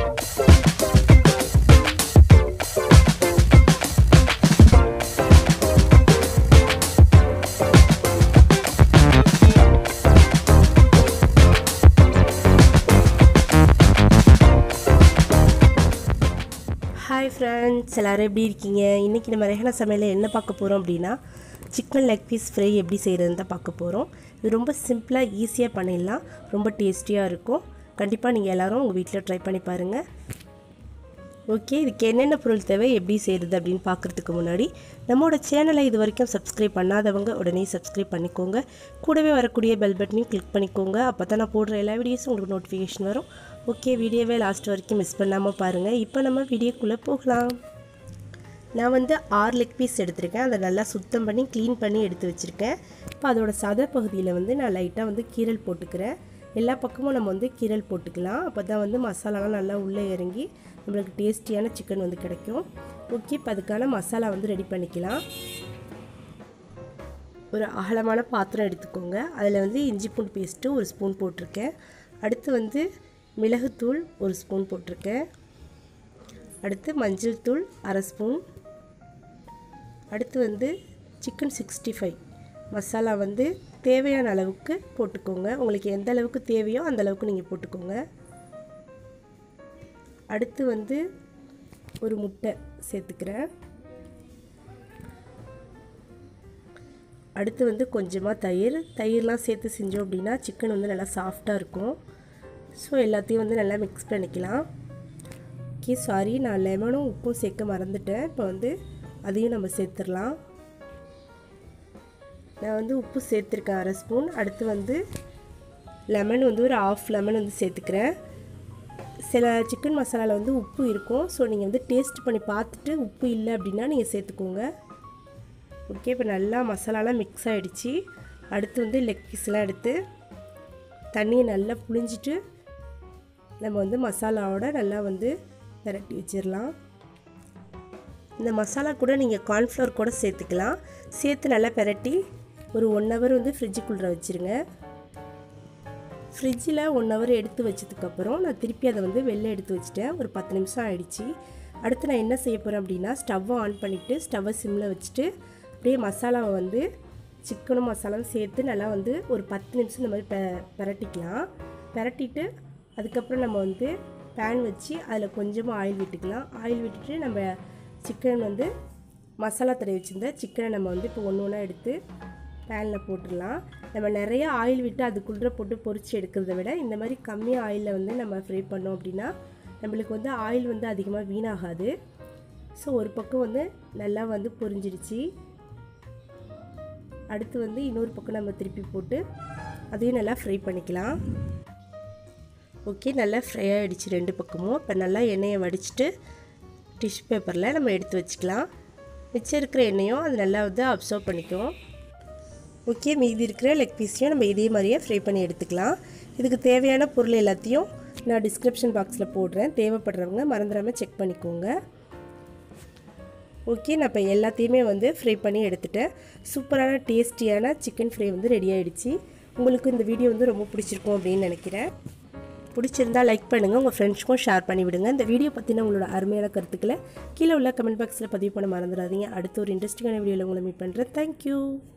hi friends எல்லோரும் எப்படி இருக்கீங்க இன்றைக்கி நம்ம ரெஹனா சமையலில் என்ன பார்க்க போகிறோம் அப்படின்னா சிக்கன் லெக் பீஸ் ஃப்ரை எப்படி செய்கிறதுன்னு தான் பார்க்க போகிறோம் இது ரொம்ப சிம்பிளாக ஈஸியாக பண்ணிடலாம் ரொம்ப டேஸ்டியாக இருக்கும் கண்டிப்பாக நீங்கள் எல்லோரும் உங்கள் வீட்டில் ட்ரை பண்ணி பாருங்கள் ஓகே இதுக்கு என்னென்ன பொருள் தேவை எப்படி செய்கிறது அப்படின்னு பார்க்குறதுக்கு முன்னாடி நம்மளோட சேனலை இது வரைக்கும் சப்ஸ்கிரைப் பண்ணாதவங்க உடனே சப்ஸ்கிரைப் பண்ணிக்கோங்க கூடவே வரக்கூடிய பெல் பட்டனையும் கிளிக் பண்ணிக்கோங்க அப்போ தான் நான் போடுற எல்லா வீடியோஸும் உங்களுக்கு நோட்டிஃபிகேஷன் வரும் ஓகே வீடியோவே லாஸ்ட் வரைக்கும் மிஸ் பண்ணாமல் பாருங்கள் இப்போ நம்ம வீடியோக்குள்ளே போகலாம் நான் வந்து ஆறு லெக் பீஸ் எடுத்திருக்கேன் அதை நல்லா சுத்தம் பண்ணி க்ளீன் பண்ணி எடுத்து வச்சுருக்கேன் இப்போ அதோட சத பகுதியில் வந்து நான் லைட்டாக வந்து கீரல் போட்டுக்கிறேன் எல்லா பக்கமும் நம்ம வந்து கீரல் போட்டுக்கலாம் அப்போ தான் வந்து மசாலாலாம் நல்லா உள்ளே இறங்கி நம்மளுக்கு டேஸ்டியான சிக்கன் வந்து கிடைக்கும் ஓகே இப்போ அதுக்கான மசாலா வந்து ரெடி பண்ணிக்கலாம் ஒரு அகலமான பாத்திரம் எடுத்துக்கோங்க அதில் வந்து இஞ்சி பூண்டு பேஸ்ட்டு ஒரு ஸ்பூன் போட்டிருக்கேன் அடுத்து வந்து மிளகுத்தூள் ஒரு ஸ்பூன் போட்டிருக்கேன் அடுத்து மஞ்சள் தூள் அரை ஸ்பூன் அடுத்து வந்து சிக்கன் சிக்ஸ்டி ஃபைவ் மசாலா வந்து தேவையான அளவுக்கு போட்டுக்கோங்க உங்களுக்கு எந்த அளவுக்கு தேவையோ அந்த அளவுக்கு நீங்கள் போட்டுக்கோங்க அடுத்து வந்து ஒரு முட்டை சேர்த்துக்கிறேன் அடுத்து வந்து கொஞ்சமாக தயிர் தயிர்லாம் சேர்த்து செஞ்சோம் அப்படின்னா சிக்கன் வந்து நல்லா சாஃப்டாக இருக்கும் ஸோ எல்லாத்தையும் வந்து நல்லா மிக்ஸ் பண்ணிக்கலாம் ஓகே சாரி நான் லெமனும் உப்பும் சேர்க்க மறந்துட்டேன் இப்போ வந்து அதையும் நம்ம சேர்த்துடலாம் நான் வந்து உப்பு சேர்த்துருக்கேன் அரை ஸ்பூன் அடுத்து வந்து லெமன் வந்து ஒரு ஆஃப் லெமன் வந்து சேர்த்துக்கிறேன் சில சிக்கன் மசாலாவில் வந்து உப்பு இருக்கும் ஸோ நீங்கள் வந்து டேஸ்ட் பண்ணி பார்த்துட்டு உப்பு இல்லை அப்படின்னா நீங்கள் சேர்த்துக்கோங்க ஓகே இப்போ நல்லா மசாலாலாம் மிக்ஸ் ஆகிடுச்சு அடுத்து வந்து லெக் பீஸ்லாம் எடுத்து தண்ணியை நல்லா புழிஞ்சிட்டு நம்ம வந்து மசாலாவோட நல்லா வந்து விரட்டி வச்சிடலாம் இந்த மசாலா கூட நீங்கள் கார்ன்ஃப்ளவர் கூட சேர்த்துக்கலாம் சேர்த்து நல்லா பெரட்டி ஒரு ஒன் ஹவர் வந்து ஃப்ரிட்ஜுக்குள்ளே வச்சுருங்க ஃப்ரிட்ஜில் ஒன் ஹவர் எடுத்து வச்சதுக்கப்புறம் நான் திருப்பி அதை வந்து வெளில எடுத்து வச்சுட்டேன் ஒரு பத்து நிமிஷம் ஆயிடுச்சு அடுத்து நான் என்ன செய்ய போகிறேன் அப்படின்னா ஸ்டவ்வை ஆன் பண்ணிவிட்டு ஸ்டவ்வை சிம்மில் வச்சுட்டு அப்படியே மசாலாவை வந்து சிக்கனும் மசாலாவும் சேர்த்து நல்லா வந்து ஒரு பத்து நிமிஷம் இந்த மாதிரி பெ பெரட்டிக்கலாம் பெரட்டிட்டு அதுக்கப்புறம் நம்ம வந்து பேன் வச்சு அதில் கொஞ்சமாக ஆயில் விட்டுக்கலாம் ஆயில் விட்டுட்டு நம்ம சிக்கன் வந்து மசாலா தடவி வச்சுருந்த சிக்கனை நம்ம வந்து இப்போ ஒன்று ஒன்றா எடுத்து பேனில் போட்டுடலாம் நம்ம நிறைய ஆயில் விட்டு அதுக்குள்ளே போட்டு பொரித்து எடுக்கிறத விட இந்த மாதிரி கம்மியாக ஆயிலில் வந்து நம்ம ஃப்ரை பண்ணோம் அப்படின்னா நம்மளுக்கு வந்து ஆயில் வந்து அதிகமாக வீணாகாது ஸோ ஒரு பக்கம் வந்து நல்லா வந்து பொரிஞ்சிடுச்சு அடுத்து வந்து இன்னொரு பக்கம் நம்ம திருப்பி போட்டு அதையும் நல்லா ஃப்ரை பண்ணிக்கலாம் ஓகே நல்லா ஃப்ரை ஆகிடுச்சு ரெண்டு பக்கமும் இப்போ நல்லா எண்ணெயை வடிச்சிட்டு டிஷ்யூ பேப்பரில் நம்ம எடுத்து வச்சுக்கலாம் மிச்சம் இருக்கிற எண்ணெயும் அது நல்லா வந்து அப்சர்வ் பண்ணிக்கும் ஓகே மீதி இருக்கிற லெக் பீஸையும் நம்ம இதே மாதிரியே ஃப்ரை பண்ணி எடுத்துக்கலாம் இதுக்கு தேவையான பொருள் எல்லாத்தையும் நான் டிஸ்கிரிப்ஷன் பாக்ஸில் போடுறேன் தேவைப்படுறவங்க மறந்துடாமல் செக் பண்ணிக்கோங்க ஓகே நான் இப்போ எல்லாத்தையுமே வந்து ஃப்ரை பண்ணி எடுத்துட்டேன் சூப்பரான டேஸ்டியான சிக்கன் ஃப்ரை வந்து ரெடி ஆகிடுச்சு உங்களுக்கு இந்த வீடியோ வந்து ரொம்ப பிடிச்சிருக்கும் அப்படின்னு நினைக்கிறேன் பிடிச்சிருந்தா லைக் பண்ணுங்கள் உங்கள் ஃப்ரெண்ட்ஸ்க்கும் ஷேர் பண்ணி விடுங்க இந்த வீடியோ பற்றின உங்களோட அருமையான கருத்துக்களை கீழே உள்ள கமெண்ட் பாக்ஸில் பதிவு பண்ண மறந்துடாதீங்க அடுத்த ஒரு இன்ட்ரெஸ்டிங்கான வீடியோவில் உங்களை மீட் பண்ணுறேன் தேங்க்யூ